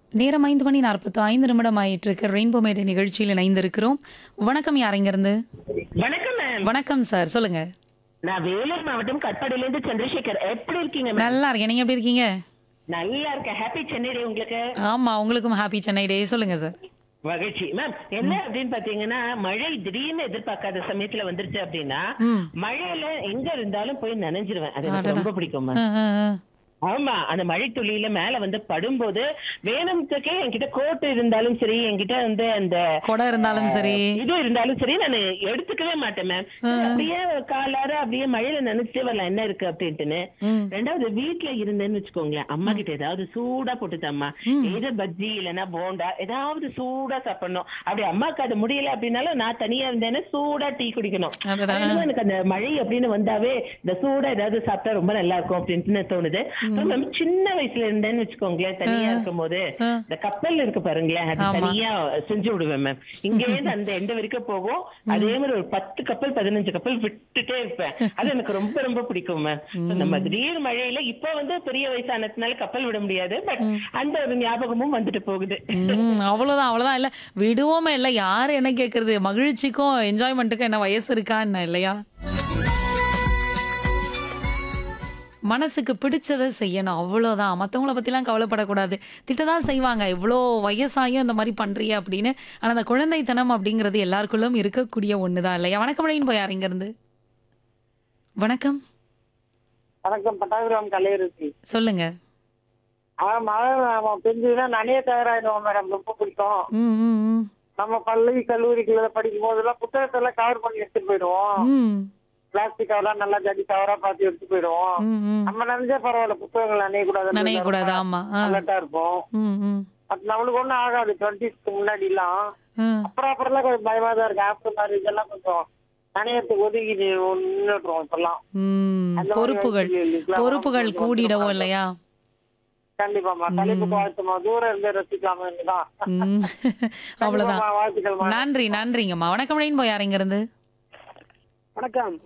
நேரம் ஐந்து மணி நாற்பத்து ஐந்து நிமிடம் ஆயிட்டு இருக்கு ரெயின்போ மேடை நிகழ்ச்சியில் இணைந்திருக்கிறோம் வணக்கம் யார் இருந்து வணக்கம் மேம் வணக்கம் சார் சொல்லுங்க நான் வேலூர் மாவட்டம் கட்பாடியில இருந்து சந்திரசேகர் எப்படி இருக்கீங்க மேம் நல்லா இருக்கேன் நீங்க எப்படி இருக்கீங்க நல்லா இருக்கேன் ஹாப்பி சென்னை டே உங்களுக்கு ஆமா உங்களுக்கும் ஹாப்பி சென்னை டே சொல்லுங்க சார் மகிழ்ச்சி மேம் என்ன அப்படின்னு பாத்தீங்கன்னா மழை திடீர்னு எதிர்பார்க்காத சமயத்துல வந்துருச்சு அப்படின்னா ம். மழையில எங்க இருந்தாலும் போய் நனைஞ்சிருவேன் அது எனக்கு ரொம்ப பிடிக்கும் மேம் ஆ, ஆ, ஆ. ஆமா அந்த மழை துளியில மேல வந்து படும்போது வேணும்க்கே என்கிட்ட கோட் இருந்தாலும் சரி என்கிட்ட வந்து அந்த கொடை இருந்தாலும் சரி இது இருந்தாலும் சரி நான் எடுத்துக்கவே மாட்டேன் மேம் அப்படியே காலார அப்படியே மழையில நினைச்சிட்டே வரலாம் என்ன இருக்கு அப்படின்ட்டுன்னு ம். ரெண்டாவது வீட்ல இருந்தேன்னு வச்சுக்கோங்களேன் அம்மா கிட்ட ஏதாவது சூடா போட்டுதாம்மா ஏதோ பஜ்ஜி இல்லைன்னா போண்டா ஏதாவது சூடா சாப்பிடணும் அப்படி அம்மாக்கு அது முடியல அப்படின்னாலும் நான் தனியா இருந்தேன்னா சூடா டீ குடிக்கணும் அடடா. அதனால எனக்கு அந்த மழை அப்படின்னு வந்தாவே இந்த சூடா ஏதாவது சாப்பிட்டா ரொம்ப நல்லா இருக்கும் அப்படின்ட்டு தோணுது அப்புறம் நம்ம சின்ன வயசுல இருந்தேன்னு வச்சுக்கோங்களேன் தனியா இருக்கும் போது ஆ. இந்த கப்பல் இருக்கு பாருங்களேன் அது ஆமா. தனியா செஞ்சு விடுவேன் மேம் இங்க இருந்து அந்த எண்டு வரைக்கும் போகும் அதே மாதிரி ஒரு பத்து கப்பல் பதினஞ்சு கப்பல் விட்டுட்டே இருப்பேன் அது எனக்கு ரொம்ப ரொம்ப பிடிக்கும் மேம் நம்ம திடீர் மழையில இப்ப வந்து பெரிய வயசானதுனால கப்பல் விட முடியாது பட் அந்த ஒரு ஞாபகமும் வந்துட்டு போகுது ம், அவ்வளவுதான் அவ்வளவுதான் இல்ல விடுவோமே இல்ல யாரு என்ன கேக்குறது மகிழ்ச்சிக்கும் என்ஜாய்மெண்ட்டுக்கும் என்ன வயசு இருக்கா என்ன இல்லையா மனசுக்கு பிடிச்சதை செய்யணும் அவ்வளோதான் மற்றவங்கள பற்றிலாம் கவலைப்படக்கூடாது திட்டதான் செய்வாங்க இவ்வளோ வயசாயும் இந்த மாதிரி பண்றியே அப்படின்னு ஆனால் அந்த குழந்தைத்தனம் அப்படிங்கிறது எல்லாருக்குள்ளும் இருக்கக்கூடிய ஒன்று தான் இல்லையா வணக்கம் அப்படின்னு போய் யார் இங்கேருந்து வணக்கம் வணக்கம் பட்டாபிராம் கலையரசி சொல்லுங்க ஆ மழை அவன் பெஞ்சதுன்னா நனைய தயாராயிடுவோம் மேடம் ரொம்ப பிடிக்கும் ம் ம் ம் நம்ம பள்ளி கல்லூரிக்குள்ள படிக்கும் போதெல்லாம் புத்தகத்தெல்லாம் கவர் பண்ணி எடுத்துட்டு போயிடுவோம் ம் பிளாஸ்டிக் கவர்லாம் நல்லா ஜடி கவரா பார்த்து எடுத்து போயிடுவோம் ம் ம் நம்ம நினைச்சா பரவாயில்ல புத்தகங்கள் நனைய கூடாது நனையக்கூடாது ஆமா ஆ அலர்ட்டா இருப்போம் ம் ம் அது நம்மளுக்கு ஒண்ணும் ஆகாது டுவெண்ட்டிஸ்க்கு முன்னாடி எல்லாம் ம் அப்புறம் அப்புறம்லாம் கொஞ்சம் பயமா தான் இருக்கு ஆஃப்டர் மேரேஜ் எல்லாம் கொஞ்சம் நனையத்துக்கு ஒதுக்கி நின்றுட்டுருவோம் இப்பெல்லாம் ம் அந்த மாதிரி பொறுப்புகள் வயசுல பொறுப்புகள் கொஞ்சம் கூடிடவும் கொஞ்சம் இல்லையா கண்டிப்பாமா தலைப்புக்கு வாழ்த்துமா தூரம் இருந்து ரசிக்கலாமா தான் ம் அவ்வளவுதான் வாழ்த்துக்கள்மா நன்றி நன்றிங்கம்மா வணக்கம் அப்படின்னு போய் யார் இங்க இருந்து வணக்கம்